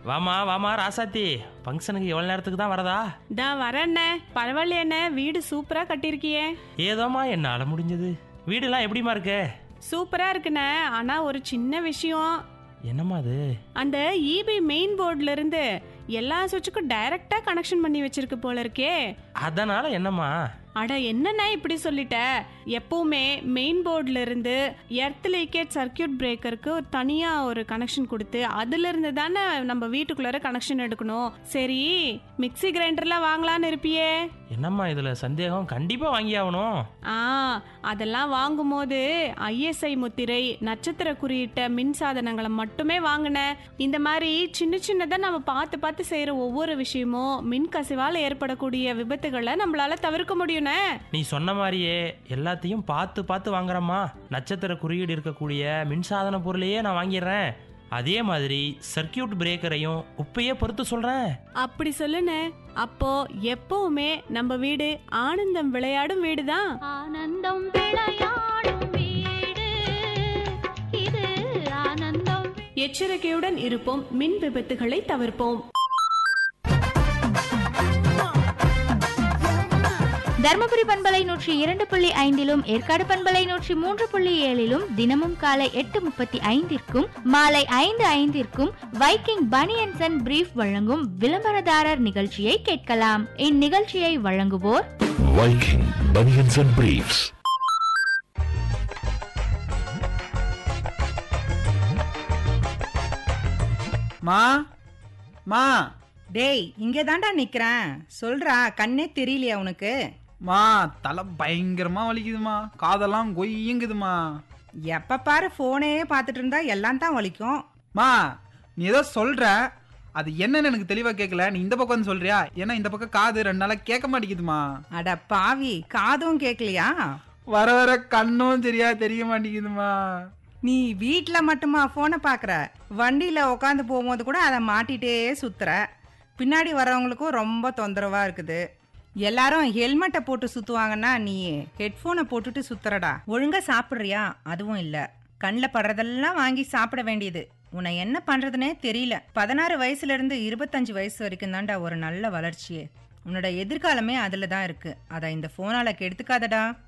வாமா வாமா ராசாத்தி ஃபங்க்ஷனுக்கு எவ்வளோ நேரத்துக்கு தான் வரதா டா வரண்ணே பரவாயில்லையண்ணே வீடு சூப்பரா கட்டியிருக்கியே ஏதோமா என்னால் முடிஞ்சது வீடுலாம் எப்படிமா இருக்கு சூப்பரா இருக்குண்ணே ஆனா ஒரு சின்ன விஷயம் என்னம்மா அது அந்த இபி மெயின் போர்டுல இருந்து எல்லா சுவிட்சுக்கும் டைரக்டா கனெக்ஷன் பண்ணி வச்சிருக்கு போல இருக்கே அதனால என்னம்மா அட என்னண்ணே இப்படி சொல்லிட்ட எப்பவுமே மெயின் போர்டுல இருந்து எர்த் லீக்கேஜ் சர்க்கியூட் பிரேக்கருக்கு தனியா ஒரு கனெக்ஷன் கொடுத்து அதுல இருந்து தானே நம்ம வீட்டுக்குள்ளார கனெக்ஷன் எடுக்கணும் சரி மிக்ஸி கிரைண்டர்லாம் வாங்கலான்னு இருப்பியே என்னம்மா இதில் சந்தேகம் கண்டிப்பாக வாங்கி ஆகணும் ஆ அதெல்லாம் வாங்கும்போது ஐஎஸ்ஐ முத்திரை நட்சத்திர குறியிட்ட மின் சாதனங்களை மட்டுமே வாங்கினேன் இந்த மாதிரி சின்ன சின்னதா நம்ம பார்த்து பார்த்து செய்யற ஒவ்வொரு விஷயமும் மின் கசிவால் ஏற்படக்கூடிய விபத்துகளை நம்மளால தவிர்க்க முடியும்னே நீ சொன்ன மாதிரியே எல்லாத்தையும் பார்த்து பார்த்து வாங்குறம்மா நட்சத்திர குறியீடு இருக்கக்கூடிய மின்சாதன பொருளையே நான் வாங்கிடுறேன் அதே மாதிரி சர்க்கியூட் பிரேக்கரையும் உப்பையே பொறுத்து சொல்கிறேன் அப்படி சொல்லுனே அப்போ எப்பவுமே நம்ம வீடு ஆனந்தம் விளையாடும் வீடுதான் ஆனந்தம் விளையாடும் வீடு இது ஆனந்தம் எச்சரிக்கையுடன் இருப்போம் மின் விபத்துகளை தவிர்ப்போம் தருமபுரி பண்பலை நூற்றி இரண்டு புள்ளி ஐந்திலும் ஏற்காடு பண்பலை நூற்றி மூன்று புள்ளி ஏழிலும் தினமும் காலை எட்டு முப்பத்தி ஐந்திற்கும் மாலை ஐந்து ஐந்திற்கும் வைக்கிங் பனியன்சன் அண்ட் பிரீஃப் வழங்கும் விளம்பரதாரர் நிகழ்ச்சியை கேட்கலாம் இந்நிகழ்ச்சியை வழங்குவோர் Viking Bunions and Briefs. மா மா டேய் இங்கே தாண்டா நிக்கிறேன் சொல்றா கண்ணே தெரியலையா உனக்கு மா தலை பயங்கரமா வலிக்குதுமா காதெல்லாம் கொய்யுங்குதுமா எப்ப பாரு போனே பார்த்துட்டு இருந்தா எல்லாம் தான் வலிக்கும் மா நீ ஏதோ சொல்ற அது என்னன்னு எனக்கு தெளிவா கேட்கல நீ இந்த பக்கம் வந்து சொல்றியா ஏன்னா இந்த பக்கம் காது ரெண்டு நாளா கேட்க மாட்டேங்குதுமா அட பாவி காதும் கேட்கலையா வர வர கண்ணும் சரியா தெரிய மாட்டேங்குதுமா நீ வீட்ல மட்டுமா போனை பாக்குற வண்டியில உட்காந்து போகும்போது கூட அதை மாட்டிட்டே சுத்துற பின்னாடி வரவங்களுக்கும் ரொம்ப தொந்தரவா இருக்குது எல்லாரும் ஹெல்மெட்டை போட்டு சுத்துவாங்கன்னா நீ ஹெட்ஃபோனை போட்டுட்டு சுத்துறடா ஒழுங்கா சாப்பிடுறியா அதுவும் இல்ல கண்ணில் படுறதெல்லாம் வாங்கி சாப்பிட வேண்டியது உன்னை என்ன பண்றதுனே தெரியல பதினாறு வயசுல இருந்து இருபத்தஞ்சு வயசு வரைக்கும் தான்டா ஒரு நல்ல வளர்ச்சியே உன்னோட எதிர்காலமே அதுல தான் இருக்கு அதை இந்த போனால கெடுத்துக்காதடா